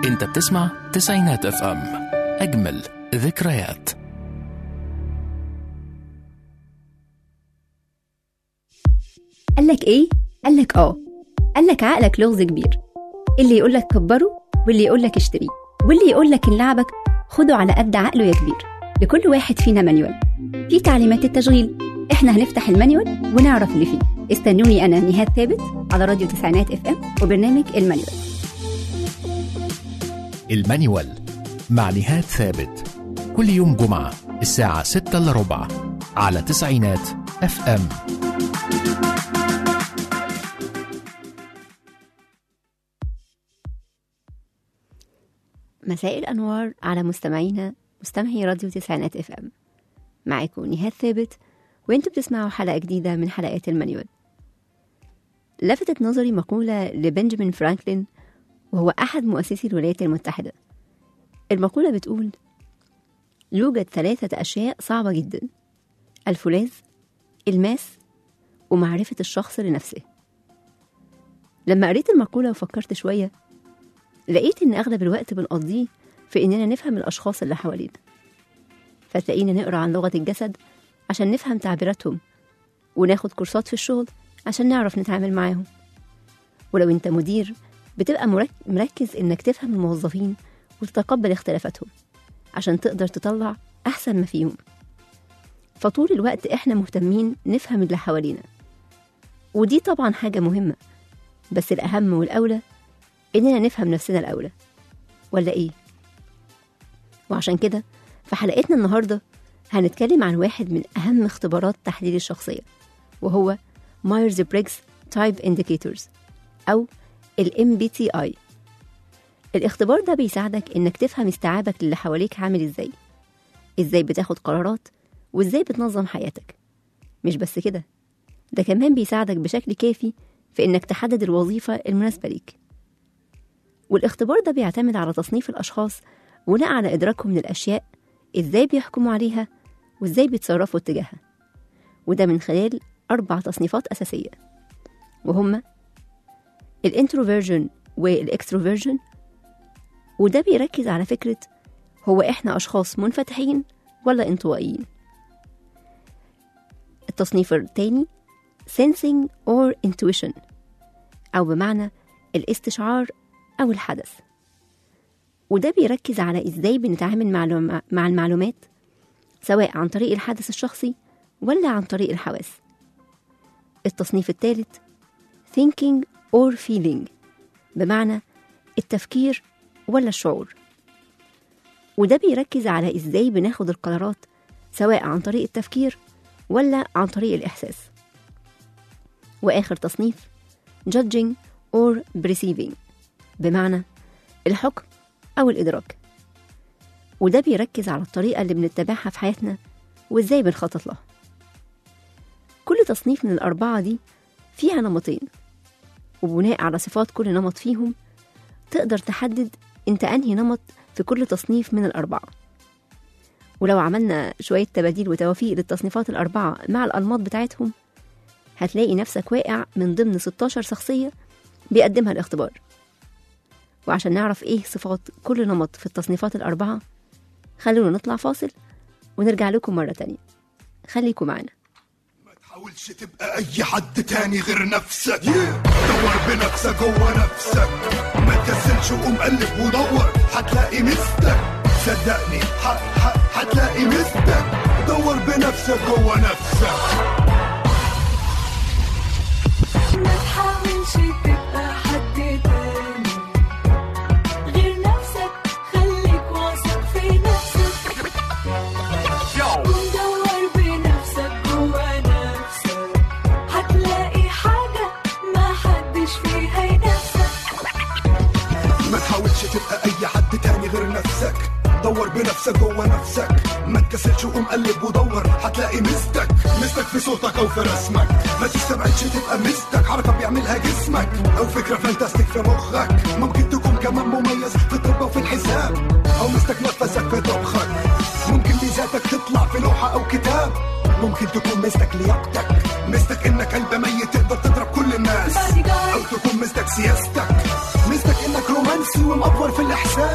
انت بتسمع تسعينات اف ام اجمل ذكريات قالك ايه؟ قالك اه قالك عقلك لغز كبير اللي يقولك كبره واللي يقولك اشتريه واللي يقولك ان لعبك خده على قد عقله يا كبير لكل واحد فينا مانيوال في تعليمات التشغيل احنا هنفتح المانيوال ونعرف اللي فيه استنوني انا نهاد ثابت على راديو تسعينات اف ام وبرنامج المانيوال المانيوال مع نهاد ثابت كل يوم جمعة الساعة 6 إلا ربع على تسعينات اف ام مساء الأنوار على مستمعينا مستمعي راديو تسعينات اف ام معاكم نهاد ثابت وانتوا بتسمعوا حلقة جديدة من حلقات المانيوال لفتت نظري مقولة لبنجامين فرانكلين وهو أحد مؤسسي الولايات المتحدة المقولة بتقول يوجد ثلاثة أشياء صعبة جدا الفولاذ الماس ومعرفة الشخص لنفسه لما قريت المقولة وفكرت شوية لقيت إن أغلب الوقت بنقضيه في إننا نفهم الأشخاص اللي حوالينا فتلاقينا نقرأ عن لغة الجسد عشان نفهم تعبيراتهم وناخد كورسات في الشغل عشان نعرف نتعامل معاهم ولو أنت مدير بتبقى مرك- مركز إنك تفهم الموظفين وتتقبل اختلافاتهم عشان تقدر تطلع أحسن ما فيهم فطول الوقت إحنا مهتمين نفهم اللي حوالينا ودي طبعا حاجة مهمة بس الأهم والأولى إننا نفهم نفسنا الأولى ولا إيه؟ وعشان كده في حلقتنا النهاردة هنتكلم عن واحد من أهم اختبارات تحليل الشخصية وهو مايرز بريكس تايب انديكيتورز أو ال MBTI الاختبار ده بيساعدك إنك تفهم استيعابك للي حواليك عامل إزاي إزاي بتاخد قرارات وإزاي بتنظم حياتك مش بس كده ده كمان بيساعدك بشكل كافي في إنك تحدد الوظيفة المناسبة ليك والاختبار ده بيعتمد على تصنيف الأشخاص بناء على إدراكهم للأشياء إزاي بيحكموا عليها وإزاي بيتصرفوا اتجاهها وده من خلال أربع تصنيفات أساسية وهما الانتروفيرجن والاكستروفيرجن وده بيركز على فكرة هو إحنا أشخاص منفتحين ولا انطوائيين التصنيف التاني sensing or intuition أو بمعنى الاستشعار أو الحدث وده بيركز على إزاي بنتعامل مع الم- مع المعلومات سواء عن طريق الحدث الشخصي ولا عن طريق الحواس التصنيف الثالث thinking or feeling بمعنى التفكير ولا الشعور وده بيركز على إزاي بناخد القرارات سواء عن طريق التفكير ولا عن طريق الإحساس وآخر تصنيف judging or perceiving بمعنى الحكم أو الإدراك وده بيركز على الطريقة اللي بنتبعها في حياتنا وإزاي بنخطط لها كل تصنيف من الأربعة دي فيها نمطين وبناء على صفات كل نمط فيهم تقدر تحدد انت أنهي نمط في كل تصنيف من الأربعة ولو عملنا شوية تباديل وتوافيق للتصنيفات الأربعة مع الأنماط بتاعتهم هتلاقي نفسك واقع من ضمن 16 شخصية بيقدمها الاختبار وعشان نعرف ايه صفات كل نمط في التصنيفات الأربعة خلونا نطلع فاصل ونرجع لكم مرة تانية خليكم معانا ما تحاولش تبقى اي حد تاني غير نفسك دور بنفسك جوه نفسك ما تكسلش وقوم قلب ودور هتلاقي مستك صدقني ح- ح- هتلاقي مستك دور بنفسك جوه نفسك ما تحاولش تبقى حد تاني غير نفسك خليك واثق في نفسك ودور بنفسك جوا نفسك هتلاقي حاجة ما حدش فيها ينافسك ما تحاولش تبقى اي حد تاني غير نفسك دور بنفسك جوه نفسك ما تكسلش وقوم قلب ودور هتلاقي مستك مستك في صوتك او في رسمك ما تستبعدش تبقى مستك حركه بيعملها جسمك او فكره فانتاستيك في مخك ممكن تكون كمان مميز في الطب وفي الحساب او مستك نفسك في طبخك ممكن ميزاتك تطلع في لوحه او كتاب ممكن تكون مستك لياقتك مستك انك قلب ميت تقدر تضرب Bodyguard. او تكون مستك سياستك مستك انك رومانسي ومأفور في الاحساس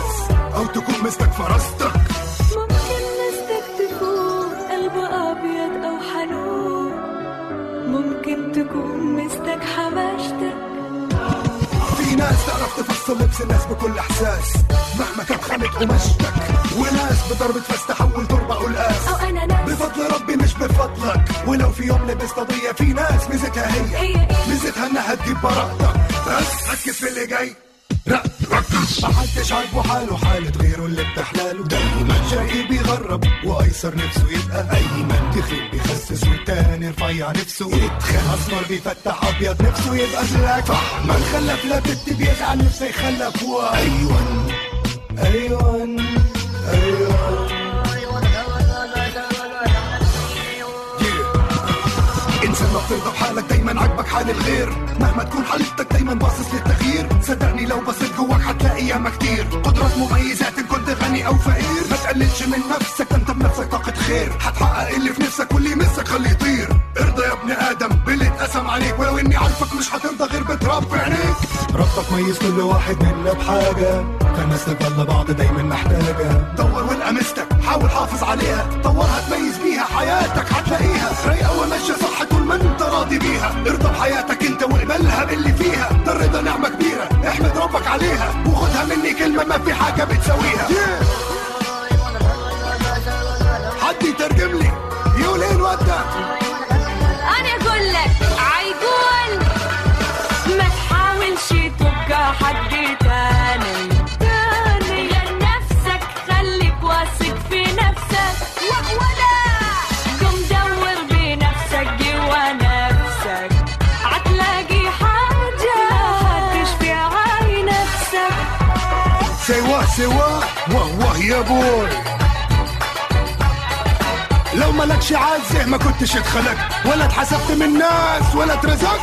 توصل لبس الناس بكل احساس مهما كانت خانت قماشتك وناس بضربة فاس تحول تربة قلقاس أو أنا ناس بفضل ربي مش بفضلك ولو في يوم لبست قضية في ناس ميزتها هي هي إيه؟ ميزتها انها تجيب براءتك بس ركز في اللي جاي لا ركز محدش عاجبه حاله حالة غيره اللي بتحلاله دايما شقي بيغرب وايسر نفسه يبقى ايمن تخيل بيخسس والتاني رفيع نفسه يتخن اسمر بيفتح ابيض نفسه يبقى بلاك ما نخلف لا بنت بيزعل نفسه يخلف و ايوان ايوان ايوان انسان ما بترضى بحالك دايما عاجبك حال الغير مهما تكون حالتك دايما باصص للتغيير صدقني لو بصيت جواك هتلاقي ياما كتير قدرات مميزات ان كنت غني او فقير ما تقللش من نفسك ده انت بنفسك طاقة خير هتحقق اللي في نفسك واللي يمسك خليه يطير ارضى يا ابن ادم باللي اتقسم عليك ولو اني عارفك مش هترضى غير بتراب في عينيك ربطك ميز كل واحد منا بحاجة فالناس تفضل بعض دايما محتاجة دور والقى مستك حاول حافظ عليها طورها تميز بيها حياتك هتلاقيها رايقة وماشية صح طول ما انت راضي بيها ارضى بحياتك انت واقبلها باللي فيها ده الرضا نعمة كبيرة احمد ربك عليها وخدها مني كلمة ما في حاجة بتساويها حد يترجم لي يقول ايه الواد ده انا اقول لك عيقول ما تحاولش تبقى حد تاني تاني يا نفسك خليك واثق في نفسك ولا قم دور بنفسك جوا نفسك هتلاقي حاجة هتشفي عاي نفسك سوا سوا واه واه يا بوي لو مالكش عزه ما كنتش اتخلقت ولا اتحسبت من الناس ولا اترزقت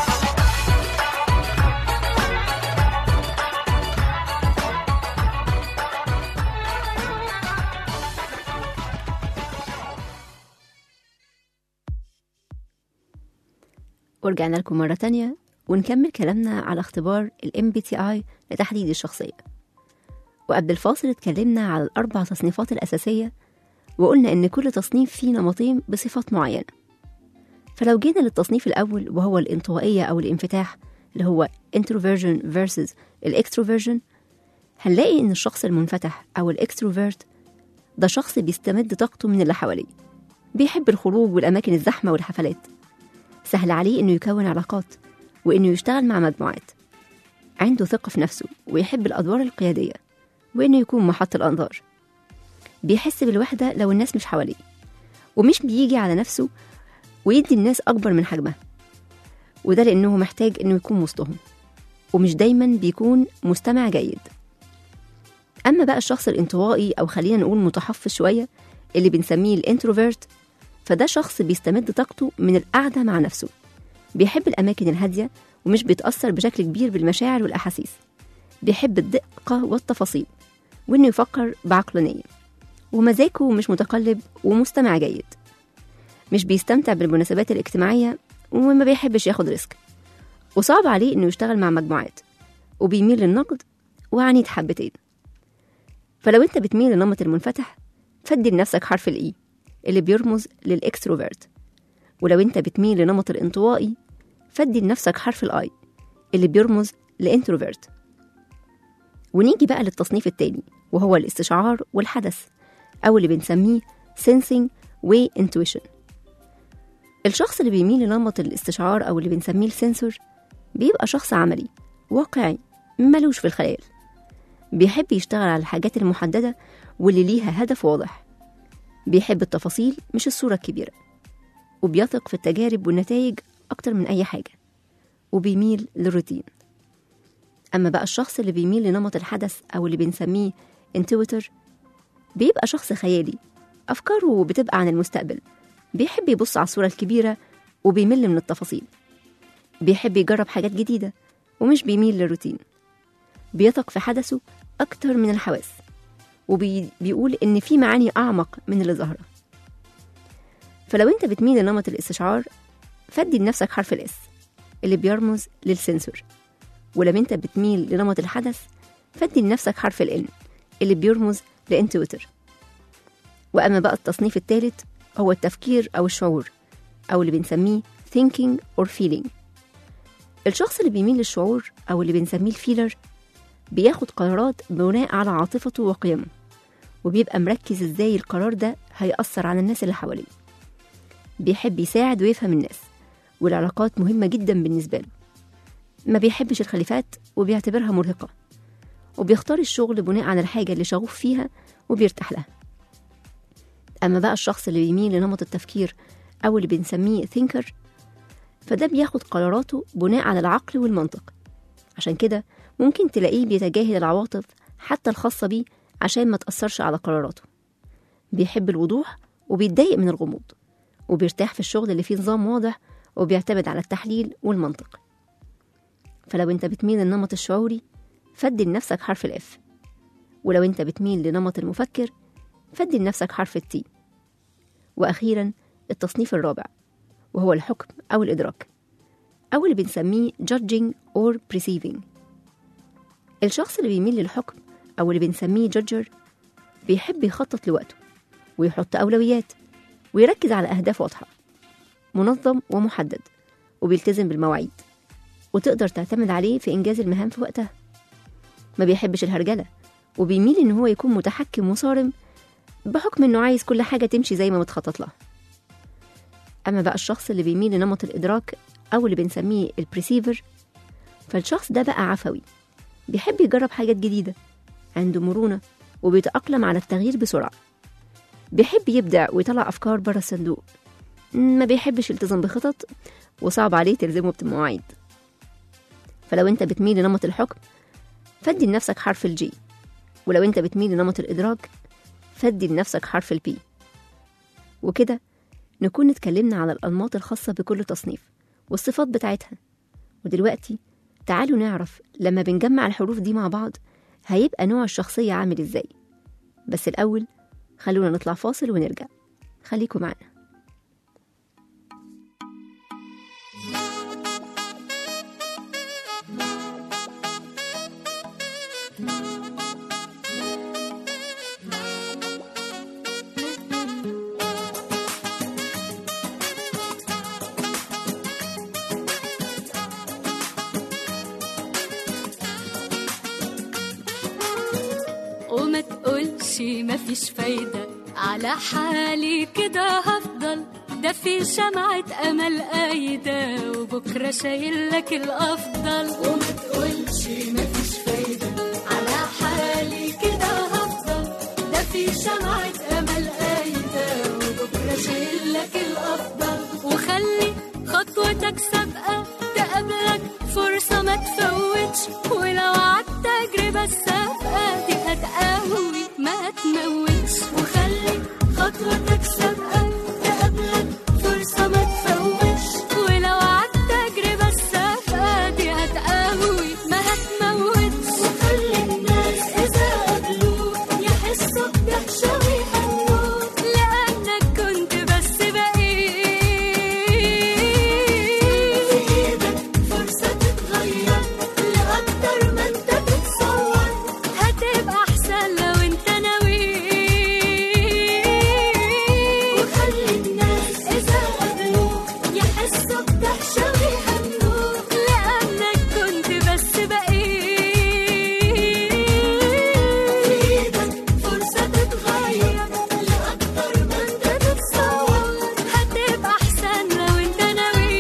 ورجعنا لكم مرة تانية ونكمل كلامنا على اختبار ال MBTI لتحديد الشخصية وقبل الفاصل اتكلمنا على الأربع تصنيفات الأساسية وقلنا إن كل تصنيف فيه نمطين بصفات معينة فلو جينا للتصنيف الأول وهو الانطوائية أو الانفتاح اللي هو introversion versus الاكستروفيرجن هنلاقي إن الشخص المنفتح أو الاكستروفيرت ده شخص بيستمد طاقته من اللي حواليه بيحب الخروج والأماكن الزحمة والحفلات سهل عليه إنه يكون علاقات وإنه يشتغل مع مجموعات عنده ثقة في نفسه ويحب الأدوار القيادية وإنه يكون محط الأنظار بيحس بالوحدة لو الناس مش حواليه ومش بيجي على نفسه ويدي الناس أكبر من حجمها وده لأنه محتاج إنه يكون وسطهم ومش دايما بيكون مستمع جيد أما بقى الشخص الانطوائي أو خلينا نقول متحفظ شوية اللي بنسميه الانتروفيرت فده شخص بيستمد طاقته من القعدة مع نفسه بيحب الأماكن الهادية ومش بيتأثر بشكل كبير بالمشاعر والأحاسيس بيحب الدقة والتفاصيل وإنه يفكر بعقلانية ومزاجه مش متقلب ومستمع جيد مش بيستمتع بالمناسبات الاجتماعية وما بيحبش ياخد ريسك وصعب عليه إنه يشتغل مع مجموعات وبيميل للنقد وعنيد حبتين فلو أنت بتميل للنمط المنفتح فدي لنفسك حرف الإي اللي بيرمز للإكستروفيرت ولو أنت بتميل لنمط الانطوائي فدي لنفسك حرف الآي اللي بيرمز لإنتروفيرت ونيجي بقى للتصنيف التاني وهو الاستشعار والحدث أو اللي بنسميه sensing و intuition الشخص اللي بيميل لنمط الاستشعار أو اللي بنسميه السنسور بيبقى شخص عملي واقعي ملوش في الخيال بيحب يشتغل على الحاجات المحددة واللي ليها هدف واضح بيحب التفاصيل مش الصورة الكبيرة وبيثق في التجارب والنتائج أكتر من أي حاجة وبيميل للروتين أما بقى الشخص اللي بيميل لنمط الحدث أو اللي بنسميه انتويتر بيبقى شخص خيالي أفكاره بتبقى عن المستقبل بيحب يبص على الصورة الكبيرة وبيمل من التفاصيل بيحب يجرب حاجات جديدة ومش بيميل للروتين بيثق في حدثه أكتر من الحواس وبيقول إن في معاني أعمق من اللي ظاهرة فلو أنت بتميل لنمط الاستشعار فدي لنفسك حرف الإس اللي بيرمز للسنسور ولو أنت بتميل لنمط الحدث فدي لنفسك حرف الإن اللي بيرمز لإنتويتر وأما بقى التصنيف الثالث هو التفكير أو الشعور أو اللي بنسميه thinking or feeling الشخص اللي بيميل للشعور أو اللي بنسميه الفيلر بياخد قرارات بناء على عاطفته وقيمه وبيبقى مركز ازاي القرار ده هيأثر على الناس اللي حواليه بيحب يساعد ويفهم الناس والعلاقات مهمة جدا بالنسبة له ما بيحبش الخليفات وبيعتبرها مرهقة وبيختار الشغل بناء على الحاجة اللي شغوف فيها وبيرتاح لها أما بقى الشخص اللي بيميل لنمط التفكير أو اللي بنسميه ثينكر فده بياخد قراراته بناء على العقل والمنطق عشان كده ممكن تلاقيه بيتجاهل العواطف حتى الخاصة بيه عشان ما تأثرش على قراراته بيحب الوضوح وبيتضايق من الغموض وبيرتاح في الشغل اللي فيه نظام واضح وبيعتمد على التحليل والمنطق فلو انت بتميل للنمط الشعوري فدي لنفسك حرف الاف ولو انت بتميل لنمط المفكر فدي لنفسك حرف التي وأخيرا التصنيف الرابع وهو الحكم أو الإدراك أو اللي بنسميه judging or perceiving الشخص اللي بيميل للحكم أو اللي بنسميه judger بيحب يخطط لوقته ويحط أولويات ويركز على أهداف واضحة منظم ومحدد وبيلتزم بالمواعيد وتقدر تعتمد عليه في إنجاز المهام في وقتها ما بيحبش الهرجلة وبيميل إن هو يكون متحكم وصارم بحكم إنه عايز كل حاجة تمشي زي ما متخطط لها أما بقى الشخص اللي بيميل لنمط الإدراك أو اللي بنسميه البريسيفر فالشخص ده بقى عفوي بيحب يجرب حاجات جديدة عنده مرونة وبيتأقلم على التغيير بسرعة بيحب يبدع ويطلع أفكار بره الصندوق ما بيحبش يلتزم بخطط وصعب عليه تلزمه بمواعيد فلو انت بتميل لنمط الحكم فدي لنفسك حرف الجي ولو انت بتميل لنمط الإدراك فدي لنفسك حرف البي وكده نكون اتكلمنا على الأنماط الخاصة بكل تصنيف والصفات بتاعتها ودلوقتي تعالوا نعرف لما بنجمع الحروف دي مع بعض هيبقى نوع الشخصية عامل ازاي بس الأول خلونا نطلع فاصل ونرجع خليكم معنا وما تقولش مفيش فايدة على حالي كده هفضل ده في شمعة أمل قايدة وبكرة شايل لك الأفضل وما تقولش مفيش فايدة على حالي كده هفضل ده في شمعة أمل قايدة وبكرة شايل لك الأفضل وخلي خطوتك سابقة تقابلك فرصة ما تفوتش ولو عدت تجربة السابقة دي هتقوي ما تموتش وخلي خطوتك سابقة تقابلك فرصة ما تفوتش ولو عدت تجربة السابقة دي هتقوي ما هتموتش وخلي الناس إذا قابلوك يحسوا بدهشة ويهنوك لأنك كنت بس بإيدك فرصة تتغير لأكتر ما أنت تتصور هتبقى أحسن لو أنت ناوي وخلي الناس إذا قابلوك يحسوا بدهشة ويهنوك لأنك كنت بس بإيدك فرصة تتغير لأكتر ما أنت تتصور هتبقى أحسن لو أنت ناوي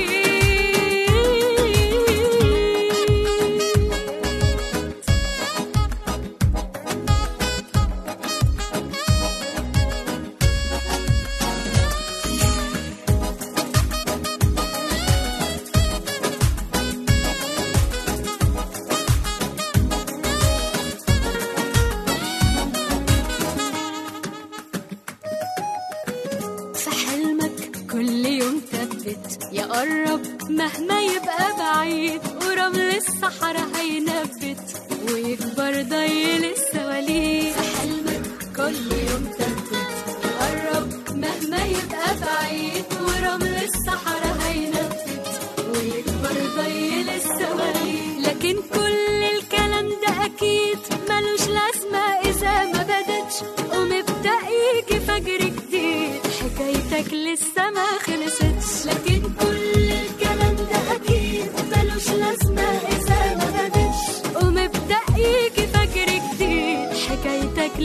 في حلمك كل يوم ثبت يقرب مهما يبقى بعيد ورمل الصحراء هينبت ويكبر ضيل السواليف في حلمك كل يوم ثبت يقرب مهما يبقى بعيد ورمل الصحراء هينبت ويكبر ضيل السواليف لكن كل الكلام ده اكيد ملوش لازمه اذا ما بدتش ومبدا يجي فجر جديد حكايتك لسه ما خلصتش لكن كل الكلام ده اكيد ملوش لازمه اذا ما بدتش ومبدا يجي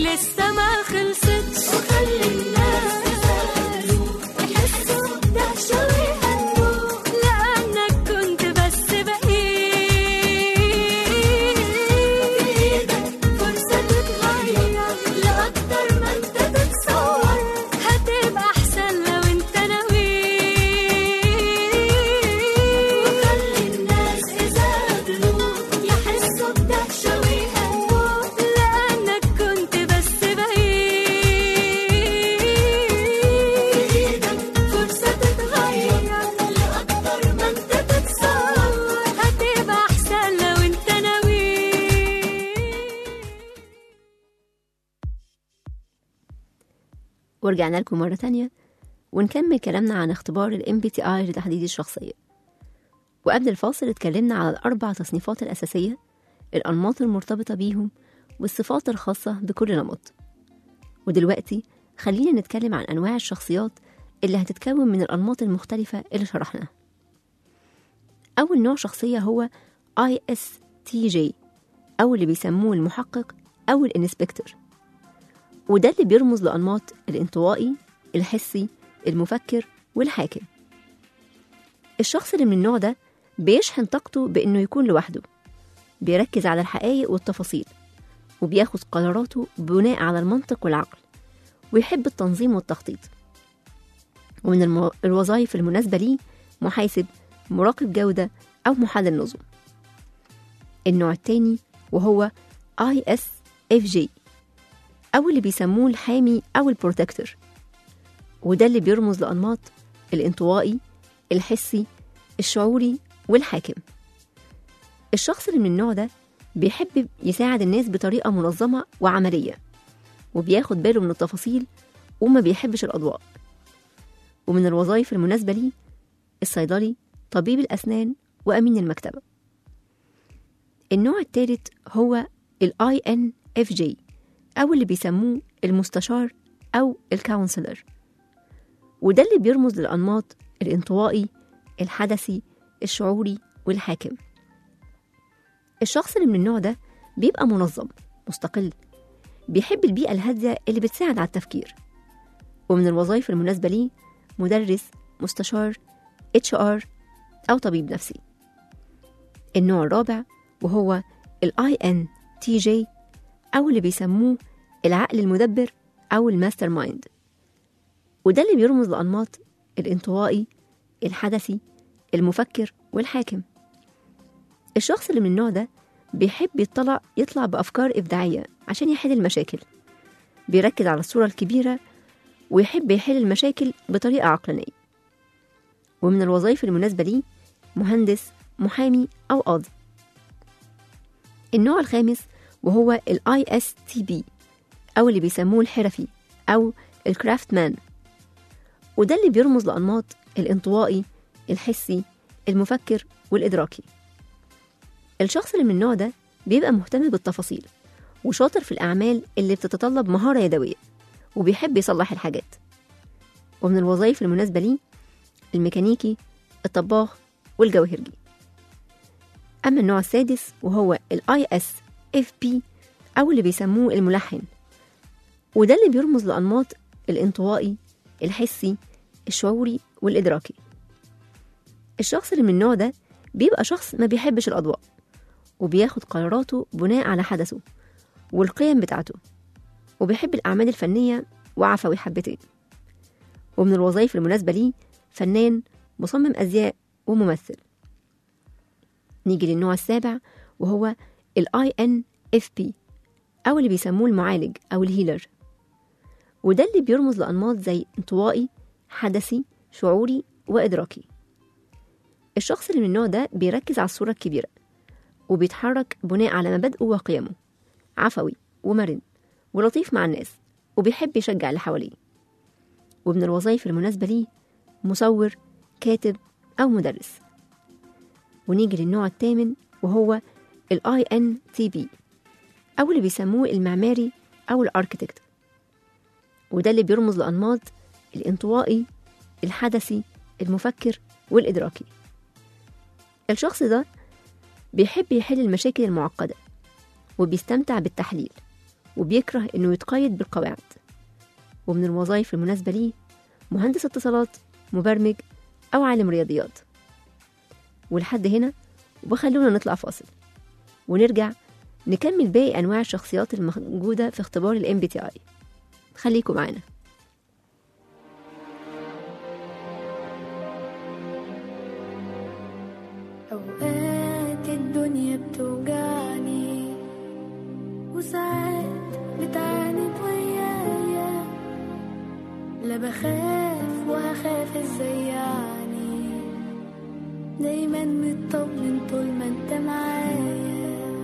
لسه ما خلصتش وخلي الناس يسألوا يحسوا بدهشة ويهنوا لأنك كنت بس بقيت بإيدك فرصة تتغير لأكتر ما انت تتصور هتبقى أحسن لو انت ناوي وخلي الناس إذا قابلوك يحسوا بدهشة ويهنوا لأنك كنت بس بإيدك فرصة تتغير لأكتر ما انت تتصور هتبقى أحسن لو انت ناوي ورجعنا لكم مرة تانية ونكمل كلامنا عن اختبار ال MBTI لتحديد الشخصية وقبل الفاصل اتكلمنا على الأربع تصنيفات الأساسية الأنماط المرتبطة بيهم والصفات الخاصة بكل نمط ودلوقتي خلينا نتكلم عن أنواع الشخصيات اللي هتتكون من الأنماط المختلفة اللي شرحناها أول نوع شخصية هو ISTJ أو اللي بيسموه المحقق أو الانسبكتور وده اللي بيرمز لأنماط الانطوائي الحسي المفكر والحاكم الشخص اللي من النوع ده بيشحن طاقته بإنه يكون لوحده بيركز على الحقائق والتفاصيل وبياخد قراراته بناء على المنطق والعقل ويحب التنظيم والتخطيط ومن المو... الوظائف المناسبة ليه محاسب مراقب جودة أو محلل نظم النوع التاني وهو ISFJ أو اللي بيسموه الحامي أو البروتكتور وده اللي بيرمز لأنماط الانطوائي الحسي الشعوري والحاكم الشخص اللي من النوع ده بيحب يساعد الناس بطريقة منظمة وعملية وبياخد باله من التفاصيل وما بيحبش الأضواء ومن الوظائف المناسبة ليه الصيدلي طبيب الأسنان وأمين المكتبة النوع الثالث هو ال INFJ أو اللي بيسموه المستشار أو الكونسلر وده اللي بيرمز للأنماط الانطوائي الحدثي الشعوري والحاكم الشخص اللي من النوع ده بيبقى منظم مستقل بيحب البيئة الهادية اللي بتساعد على التفكير ومن الوظائف المناسبة ليه مدرس مستشار HR أو طبيب نفسي النوع الرابع وهو ال INTJ أو اللي بيسموه العقل المدبر أو الماستر مايند وده اللي بيرمز لأنماط الانطوائي الحدثي المفكر والحاكم الشخص اللي من النوع ده بيحب يطلع يطلع بأفكار إبداعية عشان يحل المشاكل بيركز على الصورة الكبيرة ويحب يحل المشاكل بطريقة عقلانية ومن الوظائف المناسبة ليه مهندس محامي أو قاضي النوع الخامس وهو ال ISTP أو اللي بيسموه الحرفي أو الكرافت مان وده اللي بيرمز لأنماط الانطوائي الحسي المفكر والإدراكي الشخص اللي من النوع ده بيبقى مهتم بالتفاصيل وشاطر في الأعمال اللي بتتطلب مهارة يدوية وبيحب يصلح الحاجات ومن الوظائف المناسبة ليه الميكانيكي الطباخ والجوهرجي أما النوع السادس وهو ال ISFP أو اللي بيسموه الملحن وده اللي بيرمز لأنماط الانطوائي الحسي الشعوري والإدراكي الشخص اللي من النوع ده بيبقى شخص ما بيحبش الأضواء وبياخد قراراته بناء على حدثه والقيم بتاعته وبيحب الأعمال الفنية وعفوي حبتين ومن الوظائف المناسبة ليه فنان مصمم أزياء وممثل نيجي للنوع السابع وهو ال INFP أو اللي بيسموه المعالج أو الهيلر وده اللي بيرمز لأنماط زي انطوائي حدثي شعوري وإدراكي الشخص اللي من النوع ده بيركز على الصورة الكبيرة وبيتحرك بناء على مبادئه وقيمه عفوي ومرن ولطيف مع الناس وبيحب يشجع اللي حواليه ومن الوظائف المناسبة ليه مصور كاتب أو مدرس ونيجي للنوع الثامن وهو ال INTP أو اللي بيسموه المعماري أو الأركتكت وده اللي بيرمز لأنماط الانطوائي الحدثي المفكر والإدراكي الشخص ده بيحب يحل المشاكل المعقدة وبيستمتع بالتحليل وبيكره إنه يتقيد بالقواعد ومن الوظائف المناسبة ليه مهندس اتصالات مبرمج أو عالم رياضيات ولحد هنا وخلونا نطلع فاصل ونرجع نكمل باقي أنواع الشخصيات الموجودة في اختبار ال MBTI خليكم معانا أوقات الدنيا بتوجعني وساعات بتعاند ويايا لا بخاف وهخاف ازاي يعني دايما مطمن طول ما انت معايا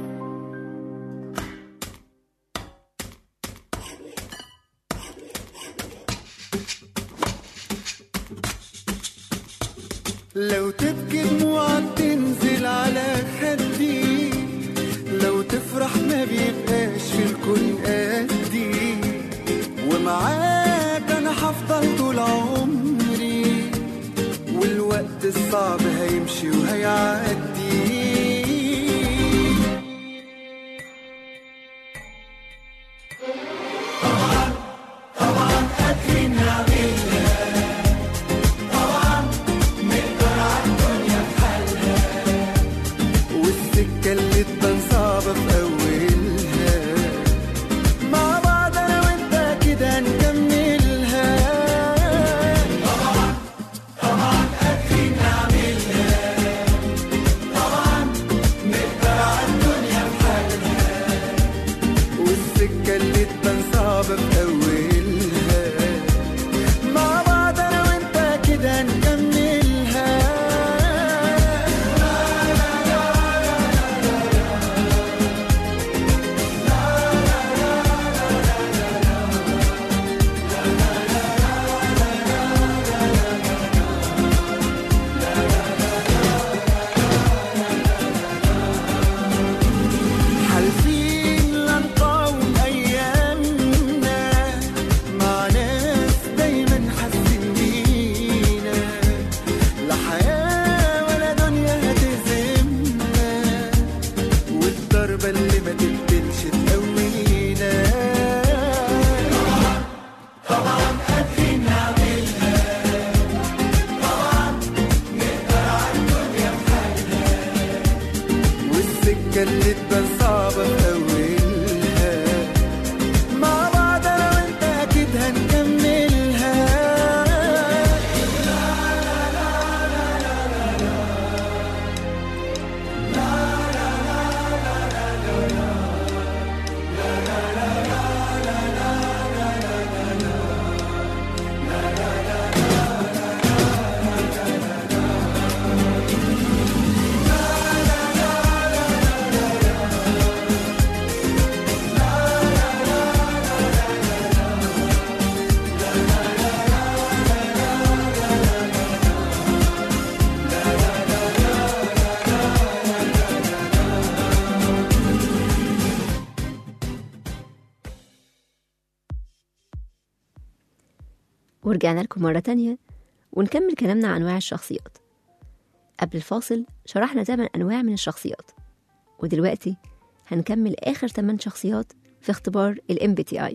لو تبكي دموعك تنزل على خدي لو تفرح ما بيبقاش في الكون قدي ومعاك انا هفضل طول عمري والوقت الصعب هيمشي وهيعدي والسكة اللي تبان صعبة في أولها مع بعض أنا وأنت كده نكملها طبعا طبعا قادرين نعملها طبعا نقدر على الدنيا بحالها والسكة اللي تبان صعبة في أولها مع بعض أنا وأنت كده نكملها حالفين لنقاوم أيامنا مع ناس دايما حاسين بينا لا حياة ولا دنيا هتهزمنا والضربة اللي ما تقبلش تقوينا طبعا قادرين نعملها طبعا نقدر على الدنيا بحالها والسكة اللي تبان صعبة في أولها مع بعض أنا وأنت أكيد هنكملها ورجعنا لكم مرة تانية ونكمل كلامنا عن أنواع الشخصيات قبل الفاصل شرحنا 8 أنواع من الشخصيات ودلوقتي هنكمل آخر 8 شخصيات في اختبار ال MBTI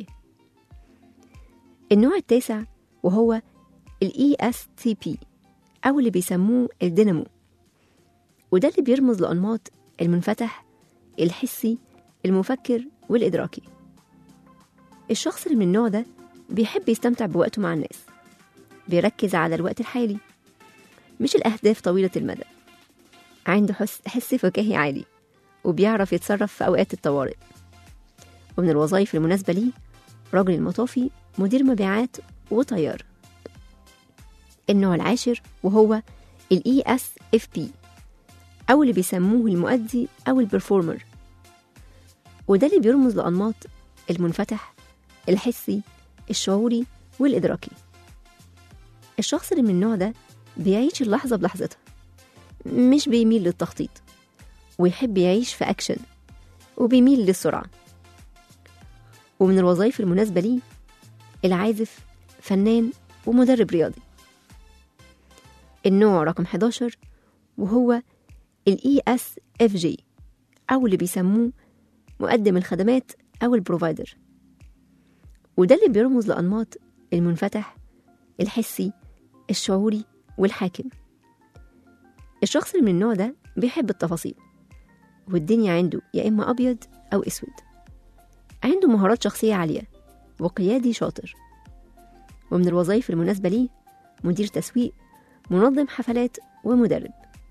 النوع التاسع وهو ال ESTP أو اللي بيسموه الدينامو وده اللي بيرمز لأنماط المنفتح الحسي المفكر والإدراكي الشخص اللي من النوع ده بيحب يستمتع بوقته مع الناس بيركز على الوقت الحالي مش الأهداف طويلة المدى عنده حس, حس فكاهي عالي وبيعرف يتصرف في أوقات الطوارئ ومن الوظائف المناسبة ليه راجل المطافي مدير مبيعات وطيار النوع العاشر وهو ال ESFP أو اللي بيسموه المؤدي أو البرفورمر وده اللي بيرمز لأنماط المنفتح الحسي الشعوري والإدراكي الشخص اللي من النوع ده بيعيش اللحظة بلحظتها مش بيميل للتخطيط ويحب يعيش في أكشن وبيميل للسرعة ومن الوظائف المناسبة ليه العازف فنان ومدرب رياضي النوع رقم 11 وهو ال ESFJ أو اللي بيسموه مقدم الخدمات أو البروفايدر وده اللي بيرمز لأنماط المنفتح الحسي الشعوري والحاكم الشخص اللي من النوع ده بيحب التفاصيل والدنيا عنده يا إما أبيض أو أسود عنده مهارات شخصية عالية وقيادي شاطر ومن الوظائف المناسبة ليه مدير تسويق منظم حفلات ومدرب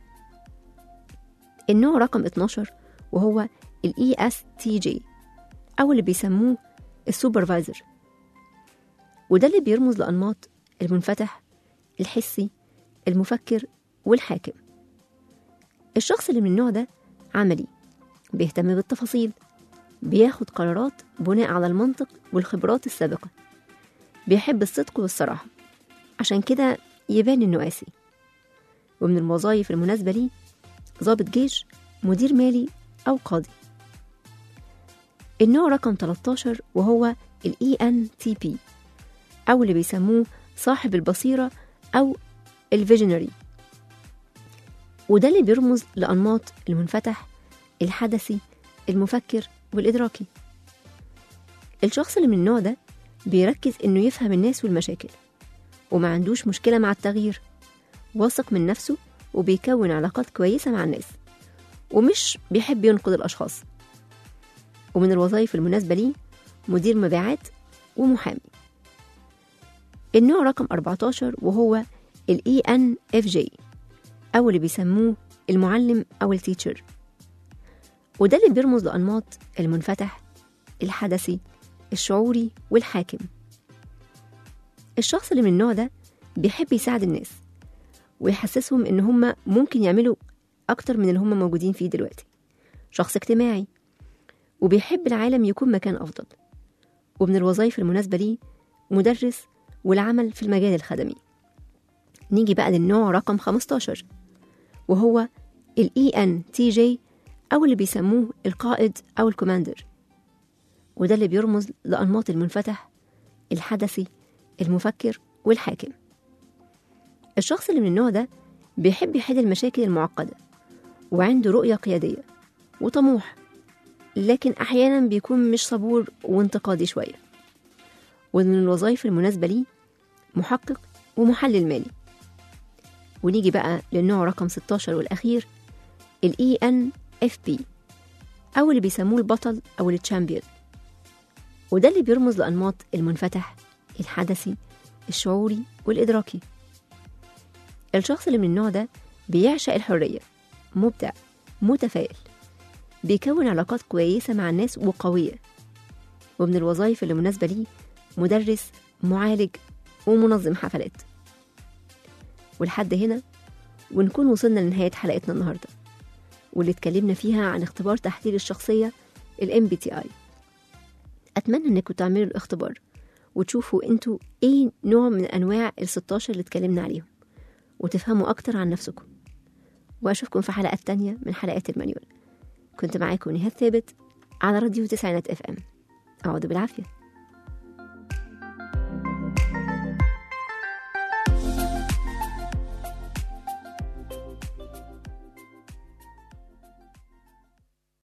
النوع رقم 12 وهو ال ESTJ أو اللي بيسموه السوبرفايزر وده اللي بيرمز لأنماط المنفتح الحسي المفكر والحاكم الشخص اللي من النوع ده عملي بيهتم بالتفاصيل بياخد قرارات بناء على المنطق والخبرات السابقة بيحب الصدق والصراحة عشان كده يبان إنه قاسي ومن الوظائف المناسبة ليه ضابط جيش مدير مالي أو قاضي النوع رقم 13 وهو ال ENTP أو اللي بيسموه صاحب البصيرة أو الفيجنري وده اللي بيرمز لأنماط المنفتح الحدثي المفكر والإدراكي الشخص اللي من النوع ده بيركز إنه يفهم الناس والمشاكل وما عندوش مشكلة مع التغيير واثق من نفسه وبيكون علاقات كويسة مع الناس ومش بيحب ينقد الأشخاص ومن الوظائف المناسبة ليه مدير مبيعات ومحامي النوع رقم 14 وهو ال ENFJ أو اللي بيسموه المعلم أو التيتشر وده اللي بيرمز لأنماط المنفتح الحدثي الشعوري والحاكم الشخص اللي من النوع ده بيحب يساعد الناس ويحسسهم إن هم ممكن يعملوا أكتر من اللي هم موجودين فيه دلوقتي شخص اجتماعي وبيحب العالم يكون مكان أفضل ومن الوظائف المناسبة ليه مدرس والعمل في المجال الخدمي نيجي بقى للنوع رقم 15 وهو ال ENTJ أو اللي بيسموه القائد أو الكوماندر وده اللي بيرمز لأنماط المنفتح الحدثي المفكر والحاكم الشخص اللي من النوع ده بيحب يحل المشاكل المعقدة وعنده رؤية قيادية وطموح لكن أحيانا بيكون مش صبور وانتقادي شوية ومن الوظائف المناسبة ليه محقق ومحلل مالي ونيجي بقى للنوع رقم 16 والأخير ال ENFP أو اللي بيسموه البطل أو التشامبيون وده اللي بيرمز لأنماط المنفتح الحدثي الشعوري والإدراكي الشخص اللي من النوع ده بيعشق الحرية مبدع متفائل بيكون علاقات كويسة مع الناس وقوية ومن الوظائف اللي مناسبة ليه مدرس معالج ومنظم حفلات ولحد هنا ونكون وصلنا لنهاية حلقتنا النهاردة واللي اتكلمنا فيها عن اختبار تحليل الشخصية ال MBTI أتمنى إنكم تعملوا الاختبار وتشوفوا انتوا ايه نوع من أنواع ال 16 اللي اتكلمنا عليهم وتفهموا أكتر عن نفسكم وأشوفكم في حلقات تانية من حلقات المانيوال كنت معاكم نهاد ثابت على راديو تسعينات اف ام أقعدوا بالعافية